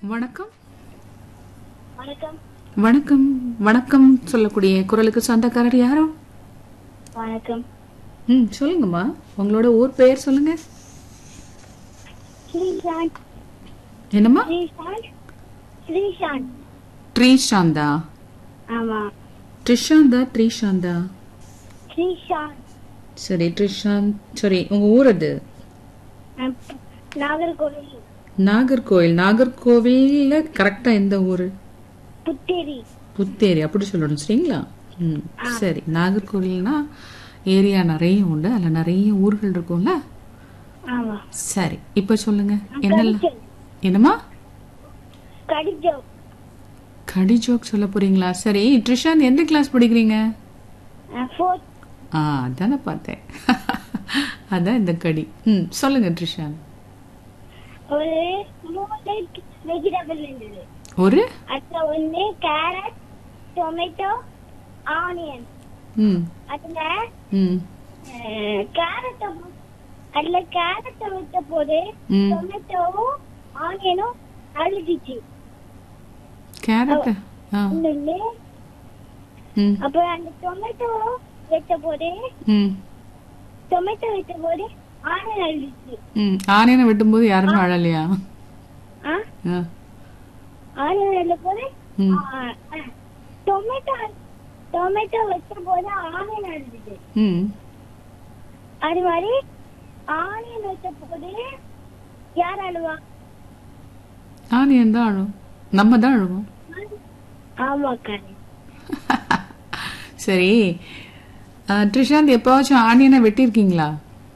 வணக்கம் வணக்கம் வணக்கம் வணக்கம் சொல்லக்கூடிய குரலுக்கு சொந்தக்காரர் யாரோ வணக்கம் ம் சொல்லுங்கம்மா உங்களோட ஊர் பெயர் சொல்லுங்க ஸ்ரீசாந்த் என்னம்மா ஸ்ரீசாந்த் ஸ்ரீசாந்த் ட்ரீஷாந்தா ஆமா ட்ரிஷாந்தா ட்ரீஷாந்தா ஸ்ரீசாந்த் சரி ட்ரிஷாந்த் சரி உங்க ஊர் அது அஹ், நாகர்கோவில் நாகர்கோவில் நாகர்கோவில்ல கரெக்டா எந்த ஊர் புத்தேரி புத்தேரி அப்படி சொல்லணும் சரிங்களா ம் சரி நாகர்கோவில்னா ஏரியா நிறைய உண்டு அதில் நிறைய ஊர்கள் இருக்கும்ல ஆமா சரி இப்போ சொல்லுங்க என்னெல்லாம் கடிச்சல் என்னம்மா கடிஜோ கடி ஜோக் சொல்ல போறீங்களா சரி ட்ரிஷாந்த் எந்த கிளாஸ் படிக்கிறீங்க ஃபோர்த் ஆ அதானே பார்த்தேன் அதான் இந்த கடி ம் சொல்லுங்க ட்ரிஷாந்த் ஒரு மூணு வெஜிடபிள் இருந்தது ஒரு அதுல ஒண்ணு கேரட் டொமேட்டோ ஆனியன் ம் அதுல ம் கேரட் அதுல கேரட் வைத்த போது ம் டொமேட்டோவும் ஆனியனும் அழுதிச்சு கேரட் ஆ இன்னொன்னு ம் அப்புறம் அந்த டொமேட்டோ வைத்த போது ம் டொமேட்டோ வைத்த போது ஆனியன் அழுதிச்சு ம் ஆனியனை வெட்டும்போது யாருமே அழலையா ஆ ஆ ஆனியன் அழுத போது ம் டொமேட்டோ டொமேட்டோ வைத்த போது ஆனியன் அழுதுச்சு ம் அது மாதிரி ஆனியன் வைத்த போது யார் அழுவா ஆனியன் தான் அழுவும் நம்ம தான் அழுவோம் ஆமா கண்ணு சரி ஆ, ட்ரிஷாந்த் எப்பவாச்சும் ஆனியனை வெட்டியிருக்கீங்களா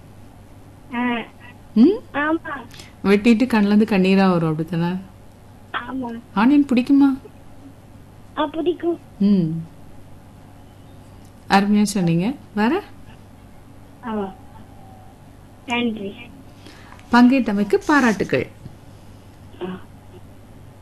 ம் ஆமா வெட்டிட்டு கண்ணிலேருந்து கண்ணீரா வரும் அப்படித்தானே ஆமா ஆனியன் பிடிக்குமா ஆ பிடிக்கும் ம் அருமையா சொன்னீங்க வேற ஆமா நன்றி பங்கேற்றமைக்கு பாராட்டுகள்